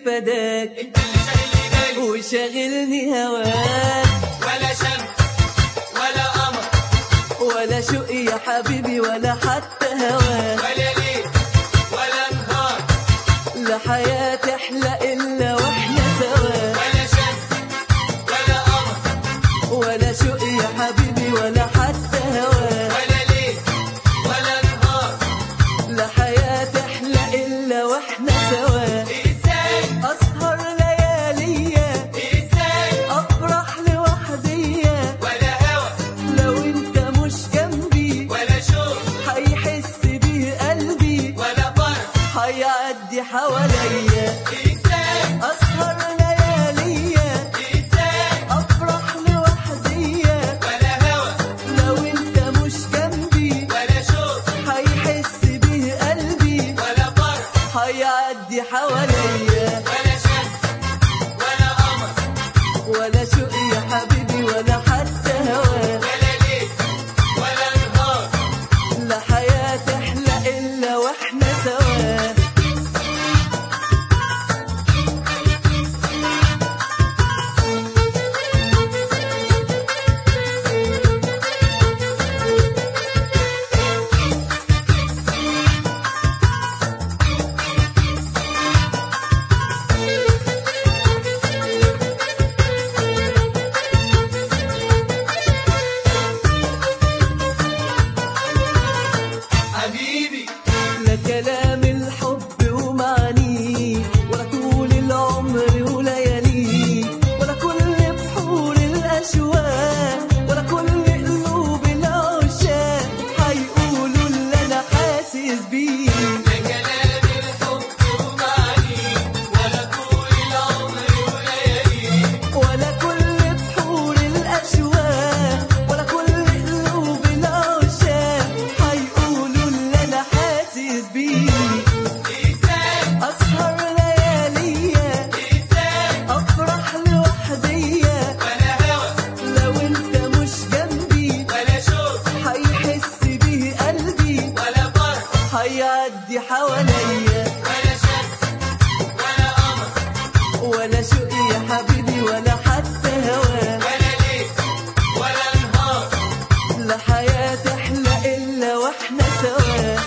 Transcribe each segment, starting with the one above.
فداك انت اللي شاغل لي بالي وشاغلني هواك ولا شمس ولا قمر ولا شوق يا حبيبي ولا حتى هواك ولا ليل ولا نهار لا حياة تحلى إلا وإحنا سوا ولا شمس ولا قمر ولا شوق يا حبيبي ولا حتى هواك ولا ليل ولا نهار لا حياة تحلى إلا وإحنا سوا ازاي أسهر لياليا ازاي أفرح لوحديا ولا هوى لو أنت مش جنبي ولا شوق هيحس بيه قلبي ولا فرح هيعدي حواليا ازاي أسهر لياليا ازاي أفرح لوحديا ولا هوى لو أنت مش جنبي ولا شوق هيحس بيه قلبي ولا فرح هيعدي حواليا ولا شمس ولا قمر ولا شوق يا حبيبي ولا حتى هواك ولا ليل ولا نهار لا حياة تحلى إلا وإحنا سوا حبيبي لا كلام الحب ومعانيه ولا طول العمر ولياليه ولا كل بحور الأشواق ولا كل قلوب العشاق هيقولوا اللي أنا حاسس بيه لا كلام الحب ومعاني ولا طول العمر ولياليه ولا كل بحور الأشواق ولا كل قلوب العشاق هيقولوا اللي أنا حاسس بيه ازاي أسهر لياليا ازاي أفرح لوحديا ولا هوى لو انت مش جنبي ولا شوق هيحس بيه قلبي ولا فرح هيعدي حواليا ولا شمس ولا قمر ولا شوق يا حبيبي ولا حتى هواك ولا ليل ولا نهار لا حياة تحلى إلا وإحنا سوا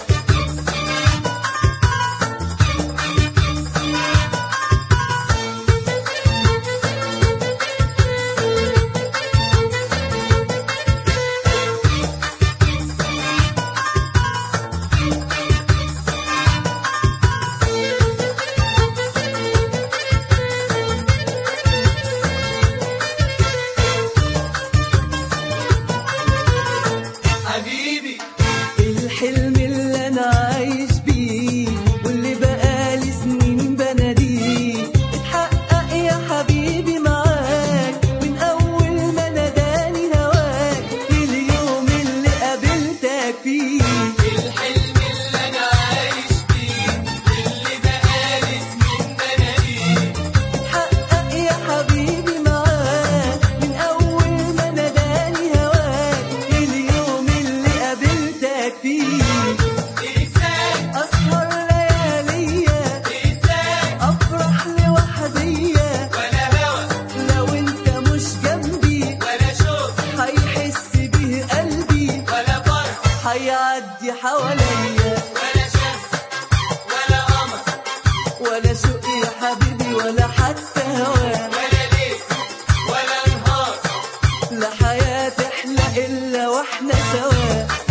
حبيبي الحلم اللي أنا عايش بيه واللي بقالي سنين بناديه اتحقق يا حبيبي معاك من أول ما ناداني هواك لليوم اللي قابلتك فيه الحلم اللي انا عايش فيه اللي بقالي سنين بناديه حقق يا حبيبي معاك من أول ما ناداني هواك اليوم اللي قابلتك فيه ازاي أسهر لياليا ازاي أفرح لوحديا ولا هوى لو أنت مش جنبي ولا شوق هيحس بيه قلبي ولا فرح هيعدي حواليا ولا شمس ولا قمر ولا شوق يا حبيبي ولا حتى هواك ولا ليل ولا نهار لا حياة تحلى إلا وإحنا سوا